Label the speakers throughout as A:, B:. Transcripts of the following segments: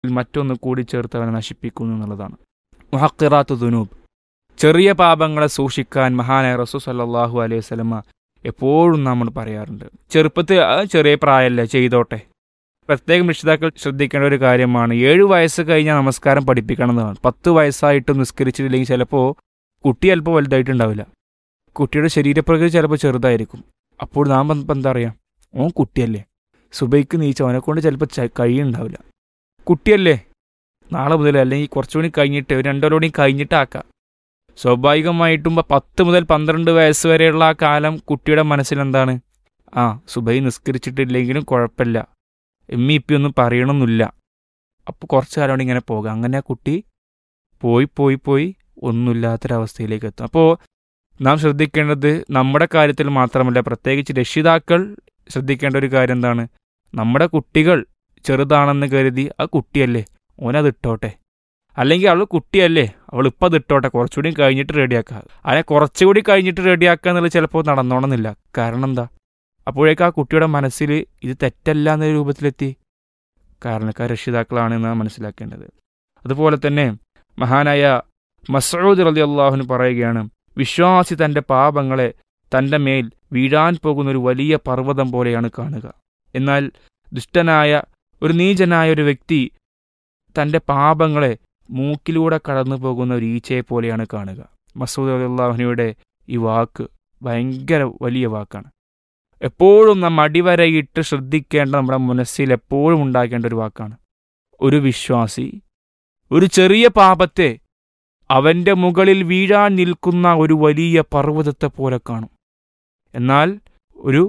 A: മറ്റൊന്ന് കൂടി ചേർത്ത് അവനെ നശിപ്പിക്കുന്നു എന്നുള്ളതാണ് മുഹക്കിറാത്തു ദുനൂബ് ചെറിയ പാപങ്ങളെ സൂക്ഷിക്കാൻ മഹാനായ റസൂ സല്ലാഹു അലൈഹി വസല്ലമ എപ്പോഴും നമ്മൾ പറയാറുണ്ട് ചെറുപ്പത്തിൽ ആ ചെറിയ പ്രായമല്ലേ ചെയ്തോട്ടെ പ്രത്യേകം രക്ഷിതാക്കൾ ശ്രദ്ധിക്കേണ്ട ഒരു കാര്യമാണ് ഏഴ് വയസ്സ് കഴിഞ്ഞാൽ നമസ്കാരം പഠിപ്പിക്കണം എന്നതാണ് പത്ത് വയസ്സായിട്ട് നിസ്കരിച്ചിട്ടില്ലെങ്കിൽ ചിലപ്പോൾ കുട്ടി അല്പം വലുതായിട്ടുണ്ടാവില്ല കുട്ടിയുടെ ശരീരപ്രകൃതി ചിലപ്പോൾ ചെറുതായിരിക്കും അപ്പോൾ നാം ഇപ്പം എന്താ പറയുക ഓൻ കുട്ടിയല്ലേ സുബൈക്ക് നീച്ച അവനെ കൊണ്ട് ചിലപ്പോൾ കഴിയുണ്ടാവില്ല കുട്ടിയല്ലേ നാളെ മുതൽ അല്ലെങ്കിൽ കുറച്ചുകൂടി കഴിഞ്ഞിട്ട് ഒരു രണ്ടോ കൂടി കഴിഞ്ഞിട്ടാക്കാം സ്വാഭാവികമായിട്ടും പത്ത് മുതൽ പന്ത്രണ്ട് വയസ്സ് വരെയുള്ള ആ കാലം കുട്ടിയുടെ മനസ്സിൽ എന്താണ് ആ സുബൈ നിസ്കരിച്ചിട്ടില്ലെങ്കിലും കുഴപ്പമില്ല എമ്മി ഇപ്പി ഒന്നും പറയണമെന്നില്ല അപ്പോൾ കുറച്ച് കാലം കൊണ്ട് ഇങ്ങനെ പോകാം അങ്ങനെ ആ കുട്ടി പോയി പോയി പോയി ഒന്നുമില്ലാത്തൊരവസ്ഥയിലേക്ക് എത്തും അപ്പോൾ നാം ശ്രദ്ധിക്കേണ്ടത് നമ്മുടെ കാര്യത്തിൽ മാത്രമല്ല പ്രത്യേകിച്ച് രക്ഷിതാക്കൾ ശ്രദ്ധിക്കേണ്ട ഒരു കാര്യം എന്താണ് നമ്മുടെ കുട്ടികൾ ചെറുതാണെന്ന് കരുതി ആ കുട്ടിയല്ലേ ഓനത് ഇട്ടോട്ടെ അല്ലെങ്കിൽ അവൾ കുട്ടിയല്ലേ അവൾ ഇപ്പം അത് ഇട്ടോട്ടെ കുറച്ചുകൂടി കഴിഞ്ഞിട്ട് റെഡിയാക്കുക അതിനെ കുറച്ചുകൂടി കഴിഞ്ഞിട്ട് റെഡിയാക്കുക എന്നുള്ളത് ചിലപ്പോൾ നടന്നോണമെന്നില്ല കാരണം എന്താ അപ്പോഴേക്ക് ആ കുട്ടിയുടെ മനസ്സിൽ ഇത് തെറ്റല്ല എന്ന രൂപത്തിലെത്തി കാരണക്കാർ രക്ഷിതാക്കളാണ് എന്നാണ് മനസ്സിലാക്കേണ്ടത് അതുപോലെ തന്നെ മഹാനായ മസൂദ് റലി അള്ളാഹുന് പറയുകയാണ് വിശ്വാസി തൻ്റെ പാപങ്ങളെ തൻ്റെ മേൽ വീഴാൻ പോകുന്ന ഒരു വലിയ പർവ്വതം പോലെയാണ് കാണുക എന്നാൽ ദുഷ്ടനായ ഒരു നീചനായ ഒരു വ്യക്തി തൻ്റെ പാപങ്ങളെ മൂക്കിലൂടെ കടന്നു പോകുന്ന ഒരു ഈച്ചയെ പോലെയാണ് കാണുക മസൂദ് അള്ളാഹുനയുടെ ഈ വാക്ക് ഭയങ്കര വലിയ വാക്കാണ് എപ്പോഴും നാം അടിവരയിട്ട് ശ്രദ്ധിക്കേണ്ട നമ്മുടെ മനസ്സിൽ എപ്പോഴും ഉണ്ടാക്കേണ്ട ഒരു വാക്കാണ് ഒരു വിശ്വാസി ഒരു ചെറിയ പാപത്തെ അവൻ്റെ മുകളിൽ വീഴാൻ നിൽക്കുന്ന ഒരു വലിയ പർവ്വതത്തെ പോലെ കാണും എന്നാൽ ഒരു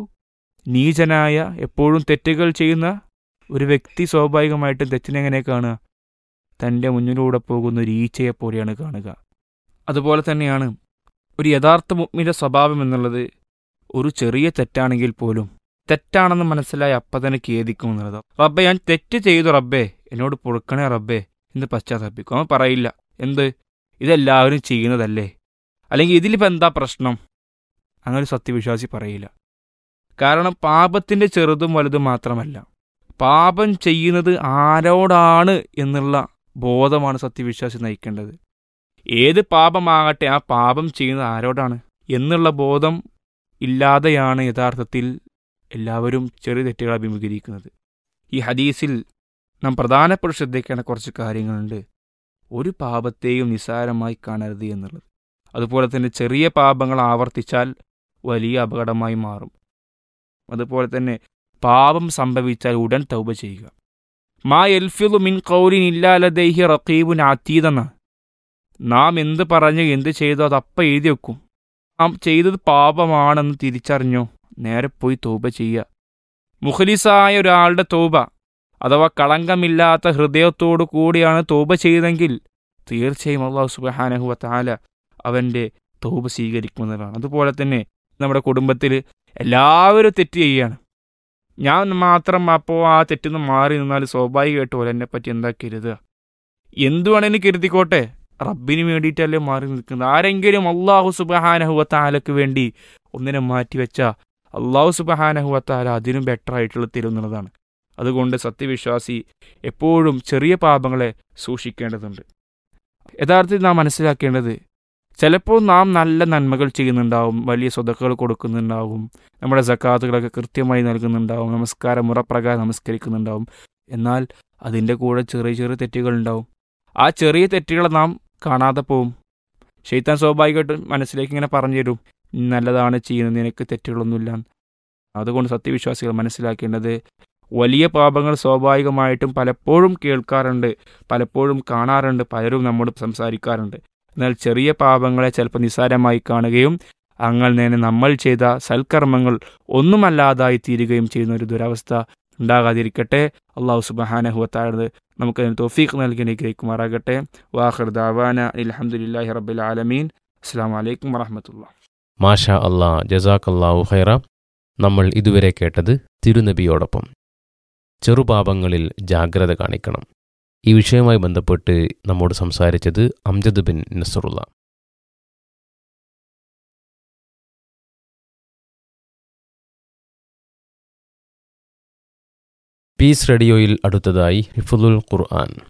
A: നീചനായ എപ്പോഴും തെറ്റുകൾ ചെയ്യുന്ന ഒരു വ്യക്തി സ്വാഭാവികമായിട്ടും തെറ്റിനെങ്ങനെ കാണുക തൻ്റെ മുന്നിലൂടെ പോകുന്ന ഒരു ഈച്ചയെ പോലെയാണ് കാണുക അതുപോലെ തന്നെയാണ് ഒരു യഥാർത്ഥ മുഗ്മിൻ്റെ സ്വഭാവം എന്നുള്ളത് ഒരു ചെറിയ തെറ്റാണെങ്കിൽ പോലും തെറ്റാണെന്ന് മനസ്സിലായി അപ്പം തന്നെ ഖേദിക്കും എന്നുള്ളത് റബ്ബെ ഞാൻ തെറ്റ് ചെയ്തു റബ്ബേ എന്നോട് പൊറുക്കണേ റബ്ബേ എന്ന് പശ്ചാത്തലപ്പിക്കും അവൻ പറയില്ല എന്ത് ഇതെല്ലാവരും ചെയ്യുന്നതല്ലേ അല്ലെങ്കിൽ ഇതിലിപ്പോൾ എന്താ പ്രശ്നം അങ്ങനെ ഒരു സത്യവിശ്വാസി പറയില്ല കാരണം പാപത്തിൻ്റെ ചെറുതും വലുതും മാത്രമല്ല പാപം ചെയ്യുന്നത് ആരോടാണ് എന്നുള്ള ബോധമാണ് സത്യവിശ്വാസി നയിക്കേണ്ടത് ഏത് പാപമാകട്ടെ ആ പാപം ചെയ്യുന്നത് ആരോടാണ് എന്നുള്ള ബോധം ഇല്ലാതെയാണ് യഥാർത്ഥത്തിൽ എല്ലാവരും ചെറിയ തെറ്റുകൾ അഭിമുഖീകരിക്കുന്നത് ഈ ഹദീസിൽ നാം പ്രധാനപ്പെട്ട ശ്രദ്ധിക്കേണ്ട കുറച്ച് കാര്യങ്ങളുണ്ട് ഒരു പാപത്തെയും നിസ്സാരമായി കാണരുത് എന്നുള്ളത് അതുപോലെ തന്നെ ചെറിയ പാപങ്ങൾ ആവർത്തിച്ചാൽ വലിയ അപകടമായി മാറും അതുപോലെ തന്നെ പാപം സംഭവിച്ചാൽ ഉടൻ തൗബ ചെയ്യുക മാ എൽഫിദു മിൻ കൗലിൻ ഇല്ലാലദേഹി റക്കീബുൻ അതീതെന്ന് നാം എന്ത് പറഞ്ഞു എന്ത് ചെയ്തോ അത് അപ്പം എഴുതി വെക്കും നാം ചെയ്തത് പാപമാണെന്ന് തിരിച്ചറിഞ്ഞോ നേരെ പോയി തൗബ ചെയ്യുക മുഖലിസായ ഒരാളുടെ തൗബ അഥവാ കളങ്കമില്ലാത്ത ഹൃദയത്തോടു കൂടിയാണ് തൗബ ചെയ്തെങ്കിൽ തീർച്ചയായും അള്ളാഹു സുബാനഹുവ താല അവൻ്റെ തൗബ സ്വീകരിക്കുന്നതാണ് അതുപോലെ തന്നെ നമ്മുടെ കുടുംബത്തിൽ എല്ലാവരും തെറ്റ് ചെയ്യുകയാണ് ഞാൻ മാത്രം അപ്പോൾ ആ തെറ്റിന്ന് മാറി നിന്നാൽ സ്വാഭാവികമായിട്ട് പോലെ എന്നെ പറ്റി എന്താ കരുതുക എന്തു വേണേലും കരുതിക്കോട്ടെ റബ്ബിന് വേണ്ടിയിട്ടല്ലേ മാറി നിൽക്കുന്നത് ആരെങ്കിലും അള്ളാഹു സുബഹാനഹുവത്താലക്ക് വേണ്ടി ഒന്നിനെ മാറ്റിവെച്ച അള്ളാഹു സുബഹാനഹുവത്താല അതിനും ബെറ്റർ ആയിട്ടുള്ള തരുന്നതാണ് അതുകൊണ്ട് സത്യവിശ്വാസി എപ്പോഴും ചെറിയ പാപങ്ങളെ സൂക്ഷിക്കേണ്ടതുണ്ട് യഥാർത്ഥത്തിൽ നാം മനസ്സിലാക്കേണ്ടത് ചിലപ്പോൾ നാം നല്ല നന്മകൾ ചെയ്യുന്നുണ്ടാവും വലിയ സ്വതക്കുകൾ കൊടുക്കുന്നുണ്ടാവും നമ്മുടെ സക്കാത്തുകളൊക്കെ കൃത്യമായി നൽകുന്നുണ്ടാവും നമസ്കാരം മുറപ്രകാരം നമസ്കരിക്കുന്നുണ്ടാവും എന്നാൽ അതിൻ്റെ കൂടെ ചെറിയ ചെറിയ തെറ്റുകൾ ഉണ്ടാവും ആ ചെറിയ തെറ്റുകളെ നാം കാണാതെ പോവും ഷെയ്ത്താൻ സ്വാഭാവികമായിട്ടും മനസ്സിലേക്ക് ഇങ്ങനെ പറഞ്ഞു തരും നല്ലതാണ് ചെയ്യുന്നത് നിനക്ക് തെറ്റുകളൊന്നുമില്ല അതുകൊണ്ട് സത്യവിശ്വാസികൾ മനസ്സിലാക്കേണ്ടത് വലിയ പാപങ്ങൾ സ്വാഭാവികമായിട്ടും പലപ്പോഴും കേൾക്കാറുണ്ട് പലപ്പോഴും കാണാറുണ്ട് പലരും നമ്മോട് സംസാരിക്കാറുണ്ട് എന്നാൽ ചെറിയ പാപങ്ങളെ ചിലപ്പോൾ നിസ്സാരമായി കാണുകയും അങ്ങനെ തന്നെ നമ്മൾ ചെയ്ത സൽക്കർമ്മങ്ങൾ ഒന്നുമല്ലാതായി തീരുകയും ചെയ്യുന്ന ഒരു ദുരവസ്ഥ ഉണ്ടാകാതിരിക്കട്ടെ അള്ളാഹു സുബഹാനഹുവത്താഴത് നമുക്ക് അതിന് തോഫീഖ് നൽകി അനുഗ്രഹിക്കുമാറാകട്ടെ വാഹർ ദാവാന അലഹമുല്ലാഹി റബ്ബിൽ ആലമീൻ അസ്സാം വലൈക്കും വറഹമത്തുള്ള
B: മാഷാ അള്ളാ ജസാഖല്ലാഹു ഖൈറ നമ്മൾ ഇതുവരെ കേട്ടത് തിരുനബിയോടൊപ്പം ചെറുപാപങ്ങളിൽ ജാഗ്രത കാണിക്കണം ഈ വിഷയവുമായി ബന്ധപ്പെട്ട് നമ്മോട് സംസാരിച്ചത് അംജദ് ബിൻ നസറുള്ള പീസ് റേഡിയോയിൽ അടുത്തതായി ഹിഫുദുൽ ഖുർആൻ